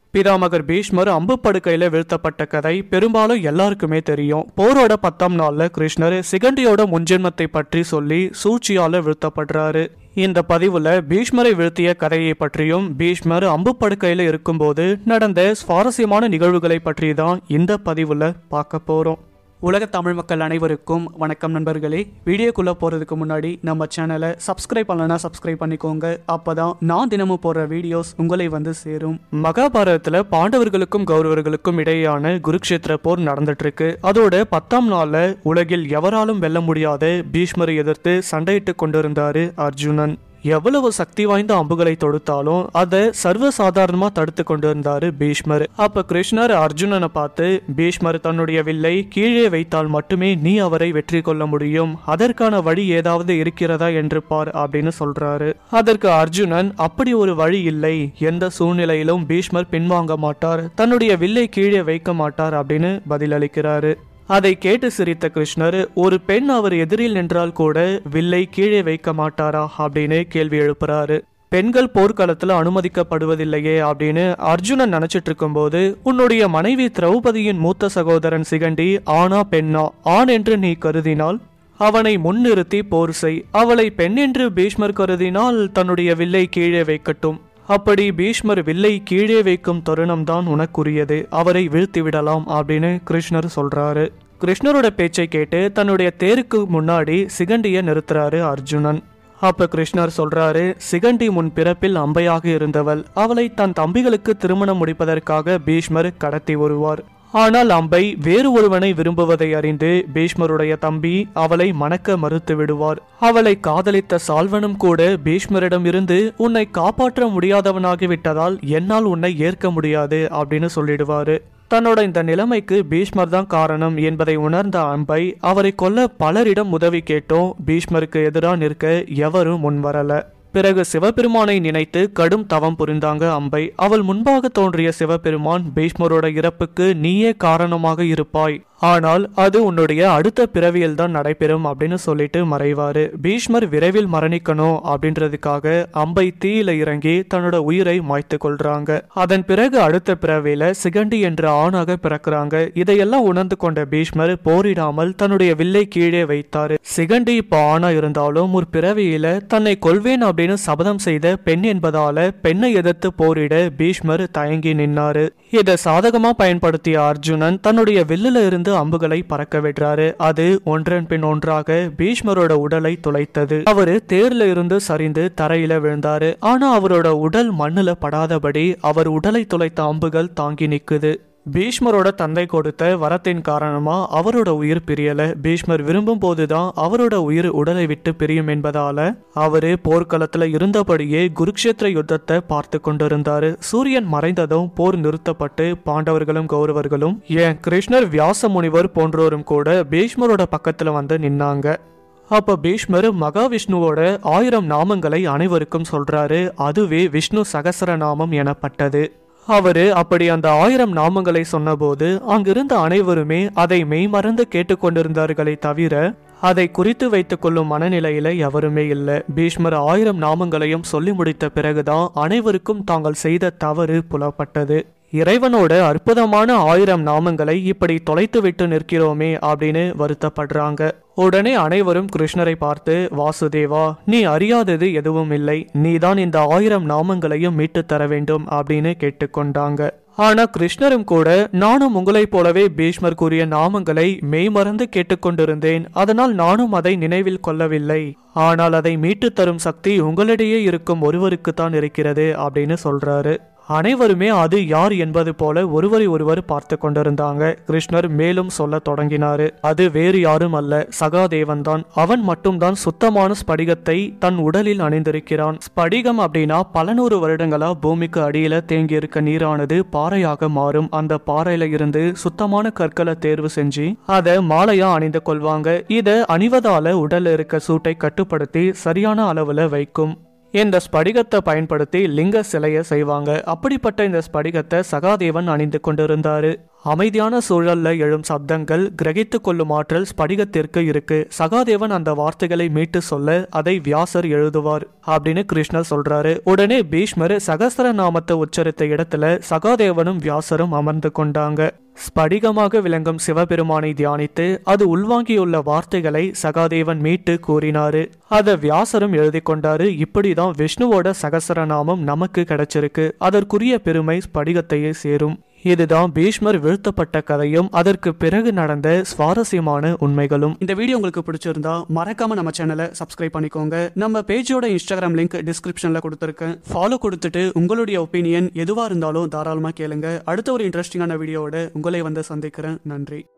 பிதாமகர் பீஷ்மர் அம்பு படுக்கையில வீழ்த்தப்பட்ட கதை பெரும்பாலும் எல்லாருக்குமே தெரியும் போரோட பத்தாம் நாள்ல கிருஷ்ணர் சிகண்டியோட முன்ஜென்மத்தை பற்றி சொல்லி சூழ்ச்சியால வீழ்த்தப்படுறாரு இந்த பதிவுல பீஷ்மரை வீழ்த்திய கதையை பற்றியும் பீஷ்மர் அம்பு படுக்கையில இருக்கும்போது நடந்த சுவாரஸ்யமான நிகழ்வுகளை பற்றி தான் இந்த பதிவுல பார்க்க போறோம் உலக தமிழ் மக்கள் அனைவருக்கும் வணக்கம் நண்பர்களே வீடியோக்குள்ள போறதுக்கு முன்னாடி நம்ம சேனலை சப்ஸ்கிரைப் பண்ணலனா சப்ஸ்கிரைப் பண்ணிக்கோங்க அப்பதான் நான் தினமும் போடுற வீடியோஸ் உங்களை வந்து சேரும் மகாபாரதத்துல பாண்டவர்களுக்கும் கௌரவர்களுக்கும் இடையேயான குருக்ஷேத்திர போர் நடந்துட்டு இருக்கு அதோட பத்தாம் நாள்ல உலகில் எவராலும் வெல்ல முடியாத பீஷ்மரை எதிர்த்து சண்டையிட்டு கொண்டிருந்தாரு அர்ஜுனன் எவ்வளவு சக்தி வாய்ந்த அம்புகளை தொடுத்தாலும் அதை சர்வசாதாரணமா தடுத்து கொண்டிருந்தாரு பீஷ்மர் அப்ப கிருஷ்ணர் அர்ஜுனனை பார்த்து பீஷ்மர் தன்னுடைய வில்லை கீழே வைத்தால் மட்டுமே நீ அவரை வெற்றி கொள்ள முடியும் அதற்கான வழி ஏதாவது இருக்கிறதா என்று பார் அப்படின்னு சொல்றாரு அதற்கு அர்ஜுனன் அப்படி ஒரு வழி இல்லை எந்த சூழ்நிலையிலும் பீஷ்மர் பின்வாங்க மாட்டார் தன்னுடைய வில்லை கீழே வைக்க மாட்டார் அப்படின்னு பதிலளிக்கிறாரு அதை கேட்டு சிரித்த கிருஷ்ணர் ஒரு பெண் அவர் எதிரில் நின்றால் கூட வில்லை கீழே வைக்க மாட்டாரா அப்படின்னு கேள்வி எழுப்புறாரு பெண்கள் போர்க்களத்துல அனுமதிக்கப்படுவதில்லையே அப்படின்னு அர்ஜுனன் நினைச்சிட்டு இருக்கும்போது உன்னுடைய மனைவி திரௌபதியின் மூத்த சகோதரன் சிகண்டி ஆனா பெண்ணா ஆண் என்று நீ கருதினால் அவனை முன்னிறுத்தி போர் செய் அவளை பெண் என்று பீஷ்மர் கருதினால் தன்னுடைய வில்லை கீழே வைக்கட்டும் அப்படி பீஷ்மர் வில்லை கீழே வைக்கும் தருணம்தான் உனக்குரியது அவரை வீழ்த்தி விடலாம் அப்படின்னு கிருஷ்ணர் சொல்றாரு கிருஷ்ணரோட பேச்சை கேட்டு தன்னுடைய தேருக்கு முன்னாடி சிகண்டிய நிறுத்துறாரு அர்ஜுனன் அப்ப கிருஷ்ணர் சொல்றாரு சிகண்டி முன் பிறப்பில் அம்பையாக இருந்தவள் அவளை தன் தம்பிகளுக்கு திருமணம் முடிப்பதற்காக பீஷ்மர் கடத்தி வருவார் ஆனால் அம்பை வேறு ஒருவனை விரும்புவதை அறிந்து பீஷ்மருடைய தம்பி அவளை மணக்க மறுத்து விடுவார் அவளை காதலித்த சால்வனும் கூட பீஷ்மரிடம் இருந்து உன்னை காப்பாற்ற முடியாதவனாகிவிட்டதால் என்னால் உன்னை ஏற்க முடியாது அப்படின்னு சொல்லிடுவாரு தன்னோட இந்த நிலைமைக்கு பீஷ்மர் தான் காரணம் என்பதை உணர்ந்த அம்பை அவரை கொல்ல பலரிடம் உதவி கேட்டோம் பீஷ்மருக்கு எதிராக நிற்க எவரும் முன் வரல பிறகு சிவபெருமானை நினைத்து கடும் தவம் புரிந்தாங்க அம்பை அவள் முன்பாக தோன்றிய சிவபெருமான் பீஷ்மரோட இறப்புக்கு நீயே காரணமாக இருப்பாய் ஆனால் அது உன்னுடைய அடுத்த பிறவியில் தான் நடைபெறும் அப்படின்னு சொல்லிட்டு மறைவாரு பீஷ்மர் விரைவில் மரணிக்கணும் அப்படின்றதுக்காக அம்பை தீயில இறங்கி தன்னோட உயிரை மாய்த்து கொள்றாங்க அதன் பிறகு அடுத்த பிறவியில சிகண்டி என்ற ஆணாக பிறக்கிறாங்க இதையெல்லாம் உணர்ந்து கொண்ட பீஷ்மர் போரிடாமல் தன்னுடைய வில்லை கீழே வைத்தாரு சிகண்டி இப்போ ஆணா இருந்தாலும் ஒரு பிறவியில தன்னை கொள்வேன் அப்படின்னு சபதம் செய்த பெண் என்பதால பெண்ணை எதிர்த்து போரிட பீஷ்மர் தயங்கி நின்னாரு இதை சாதகமா பயன்படுத்திய அர்ஜுனன் தன்னுடைய வில்லுல இருந்து அம்புகளை பறக்க விடுறாரு அது ஒன்றன் பின் ஒன்றாக பீஷ்மரோட உடலை துளைத்தது அவரு தேர்ல இருந்து சரிந்து தரையில விழுந்தாரு ஆனா அவரோட உடல் மண்ணுல படாதபடி அவர் உடலை துளைத்த அம்புகள் தாங்கி நிக்குது பீஷ்மரோட தந்தை கொடுத்த வரத்தின் காரணமா அவரோட உயிர் பிரியல பீஷ்மர் விரும்பும் போதுதான் அவரோட உயிர் உடலை விட்டு பிரியும் என்பதால அவரு போர்க்களத்துல இருந்தபடியே குருக்ஷேத்திர யுத்தத்தை பார்த்து கொண்டிருந்தாரு சூரியன் மறைந்ததும் போர் நிறுத்தப்பட்டு பாண்டவர்களும் கௌரவர்களும் ஏன் கிருஷ்ணர் வியாச முனிவர் போன்றோரும் கூட பீஷ்மரோட பக்கத்துல வந்து நின்னாங்க அப்ப பீஷ்மர் மகாவிஷ்ணுவோட ஆயிரம் நாமங்களை அனைவருக்கும் சொல்றாரு அதுவே விஷ்ணு சகசர நாமம் எனப்பட்டது அவரு அப்படி அந்த ஆயிரம் நாமங்களை சொன்னபோது அங்கிருந்த அனைவருமே அதை மெய்மறந்து கேட்டுக்கொண்டிருந்தார்களே தவிர அதை குறித்து வைத்துக் கொள்ளும் மனநிலையில எவருமே இல்லை பீஷ்மர் ஆயிரம் நாமங்களையும் சொல்லி முடித்த பிறகுதான் அனைவருக்கும் தாங்கள் செய்த தவறு புலப்பட்டது இறைவனோட அற்புதமான ஆயிரம் நாமங்களை இப்படி தொலைத்து விட்டு நிற்கிறோமே அப்படின்னு வருத்தப்படுறாங்க உடனே அனைவரும் கிருஷ்ணரை பார்த்து வாசுதேவா நீ அறியாதது எதுவும் இல்லை நீதான் இந்த ஆயிரம் நாமங்களையும் மீட்டு தர வேண்டும் அப்படின்னு கேட்டுக்கொண்டாங்க ஆனா கிருஷ்ணரும் கூட நானும் உங்களைப் போலவே பீஷ்மர் கூறிய நாமங்களை மெய்மறந்து கேட்டுக்கொண்டிருந்தேன் அதனால் நானும் அதை நினைவில் கொள்ளவில்லை ஆனால் அதை மீட்டு தரும் சக்தி உங்களிடையே இருக்கும் ஒருவருக்குத்தான் இருக்கிறது அப்படின்னு சொல்றாரு அனைவருமே அது யார் என்பது போல ஒருவரை ஒருவர் பார்த்து கொண்டிருந்தாங்க கிருஷ்ணர் மேலும் சொல்ல தொடங்கினாரு அது வேறு யாரும் அல்ல சகாதேவன் தான் அவன் மட்டும்தான் சுத்தமான ஸ்படிகத்தை தன் உடலில் அணிந்திருக்கிறான் ஸ்படிகம் அப்படின்னா பல நூறு வருடங்களா பூமிக்கு அடியில தேங்கி இருக்க நீரானது பாறையாக மாறும் அந்த பாறையில இருந்து சுத்தமான கற்களை தேர்வு செஞ்சு அதை மாலையா அணிந்து கொள்வாங்க இதை அணிவதால உடல்ல இருக்க சூட்டை கட்டுப்படுத்தி சரியான அளவுல வைக்கும் இந்த ஸ்படிகத்தை பயன்படுத்தி லிங்க சிலையை செய்வாங்க அப்படிப்பட்ட இந்த ஸ்படிகத்தை சகாதேவன் அணிந்து கொண்டிருந்தாரு அமைதியான சூழல்ல எழும் சப்தங்கள் கிரகித்து கொள்ளும் ஆற்றல் ஸ்படிகத்திற்கு இருக்கு சகாதேவன் அந்த வார்த்தைகளை மீட்டு சொல்ல அதை வியாசர் எழுதுவார் அப்படின்னு கிருஷ்ணர் சொல்றாரு உடனே பீஷ்மர் சகஸ்ர நாமத்தை உச்சரித்த இடத்துல சகாதேவனும் வியாசரும் அமர்ந்து கொண்டாங்க ஸ்படிகமாக விளங்கும் சிவபெருமானை தியானித்து அது உள்வாங்கியுள்ள வார்த்தைகளை சகாதேவன் மீட்டு கூறினாரு அத வியாசரும் எழுதி கொண்டாரு இப்படிதான் விஷ்ணுவோட சகசரநாமம் நமக்கு கிடைச்சிருக்கு அதற்குரிய பெருமை ஸ்படிகத்தையே சேரும் இதுதான் பீஷ்மர் வீழ்த்தப்பட்ட கதையும் அதற்கு பிறகு நடந்த சுவாரஸ்யமான உண்மைகளும் இந்த வீடியோ உங்களுக்கு பிடிச்சிருந்தா மறக்காம நம்ம சேனலை சப்ஸ்கிரைப் பண்ணிக்கோங்க நம்ம பேஜோட இன்ஸ்டாகிராம் லிங்க் டிஸ்கிரிப்ஷன்ல கொடுத்துருக்கேன் ஃபாலோ கொடுத்துட்டு உங்களுடைய ஒப்பீனியன் எதுவா இருந்தாலும் தாராளமா கேளுங்க அடுத்த ஒரு இன்ட்ரெஸ்டிங்கான வீடியோவோட உங்களை வந்து சந்திக்கிறேன் நன்றி